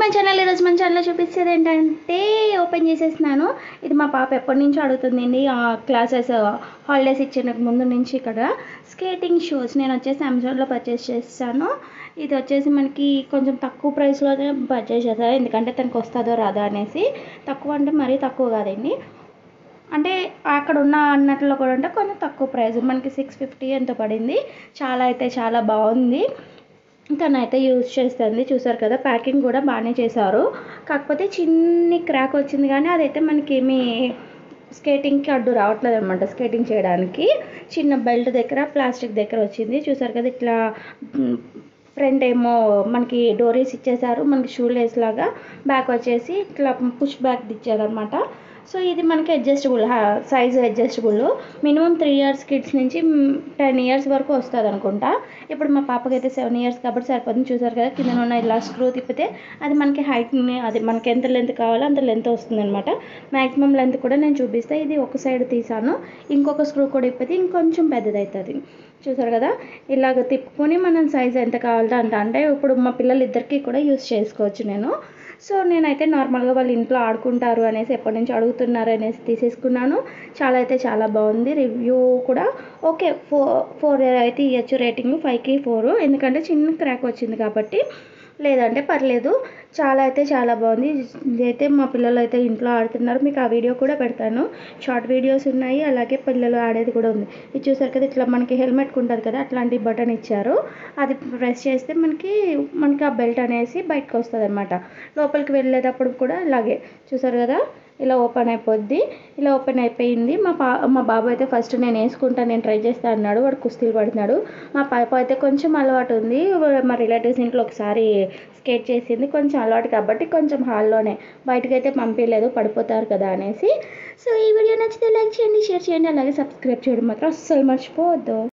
my channel ఈరోజు మన ఛానల్లో చూపించేది ఏంటంటే ఓపెన్ చేసేసినాను ఇది మా పాప ఎప్పటి నుంచో అడుగుతుందండి క్లాసెస్ హాలిడేస్ ఇచ్చిన ముందు నుంచి ఇక్కడ స్కేటింగ్ షూస్ నేను వచ్చేసి అమెజాన్లో పర్చేస్ చేస్తాను ఇది వచ్చేసి మనకి కొంచెం తక్కువ ప్రైస్లోనే పర్చేస్ చేశాను ఎందుకంటే తనకు వస్తుందో రాదో అనేసి తక్కువ అంటే మరీ తక్కువ కాదండి అంటే అక్కడ ఉన్న అన్నట్లో కూడా అంటే కొంచెం తక్కువ ప్రైస్ మనకి సిక్స్ ఫిఫ్టీ ఎంత పడింది చాలా అయితే చాలా బాగుంది తనైతే యూజ్ చేస్తుంది చూసారు కదా ప్యాకింగ్ కూడా బాగానే చేశారు కాకపోతే చిన్ని క్రాక్ వచ్చింది కానీ అదైతే మనకి ఏమీ స్కేటింగ్కి అడ్డు రావట్లేదు అనమాట స్కేటింగ్ చేయడానికి చిన్న బెల్ట్ దగ్గర ప్లాస్టిక్ దగ్గర వచ్చింది చూసారు కదా ఇట్లా ఫ్రంట్ ఏమో మనకి డోరీస్ ఇచ్చేసారు మనకి షూ లేస్ లాగా బ్యాక్ వచ్చేసి ఇట్లా పుష్ బ్యాక్ ఇచ్చారనమాట సో ఇది మనకి adjustable size adjustable minimum three years kids నుంచి టెన్ ఇయర్స్ వరకు వస్తుంది అనుకుంటా ఇప్పుడు మా పాపకి అయితే సెవెన్ ఇయర్స్ కాబట్టి సరిపోతుంది చూసారు కదా కింద ఉన్న ఇలా స్క్రూ తిప్పితే అది మనకి హైట్ని అది మనకి ఎంత లెంత్ కావాలో అంత లెంత్ వస్తుంది అనమాట మ్యాక్సిమం లెంత్ కూడా నేను చూపిస్తే ఇది ఒక సైడ్ తీసాను ఇంకొక స్క్రూ కూడా ఇప్పితే ఇంకొంచెం పెద్దది అవుతుంది చూసారు కదా ఇలాగ తిప్పుకొని మనం సైజ్ ఎంత కావాలంటే అంత అంటే ఇప్పుడు మా పిల్లలు ఇద్దరికి కూడా యూస్ చేసుకోవచ్చు నేను సో నేనైతే నార్మల్గా వాళ్ళు ఇంట్లో ఆడుకుంటారు అనేసి ఎప్పటి నుంచి అడుగుతున్నారు అనేసి తీసేసుకున్నాను చాలా అయితే చాలా బాగుంది రివ్యూ కూడా ఓకే ఫోర్ ఫోర్ అయితే ఇవ్వచ్చు రేటింగ్ ఫైవ్కి ఫోర్ ఎందుకంటే చిన్న క్రాక్ వచ్చింది కాబట్టి లేదంటే పర్లేదు చాలా అయితే చాలా బాగుంది ఇదైతే మా పిల్లలు అయితే ఇంట్లో ఆడుతున్నారు మీకు ఆ వీడియో కూడా పెడతాను షార్ట్ వీడియోస్ ఉన్నాయి అలాగే పిల్లలు ఆడేది కూడా ఉంది ఇది చూసారు కదా ఇట్లా మనకి హెల్మెట్కి ఉంటుంది కదా అట్లాంటి బటన్ ఇచ్చారు అది ప్రెస్ చేస్తే మనకి మనకి ఆ బెల్ట్ అనేసి బయటకు వస్తుంది అనమాట లోపలికి వెళ్ళేటప్పుడు కూడా ఇలాగే చూసారు కదా ఇలా ఓపెన్ అయిపోద్ది ఇలా ఓపెన్ అయిపోయింది మా పా మా బాబు అయితే ఫస్ట్ నేను వేసుకుంటాను నేను ట్రై చేస్తా అన్నాడు వాడు కుస్తీలు పడుతున్నాడు మా పాప అయితే కొంచెం అలవాటు ఉంది మా రిలేటివ్స్ ఇంట్లో ఒకసారి స్కేట్ చేసింది కొంచెం అలవాటు కాబట్టి కొంచెం హాల్లోనే బయటకు అయితే పంపించలేదు పడిపోతారు కదా అనేసి సో ఈ వీడియో నచ్చితే లైక్ చేయండి షేర్ చేయండి అలాగే సబ్స్క్రైబ్ చేయడం మాత్రం అస్సలు మర్చిపోవద్దు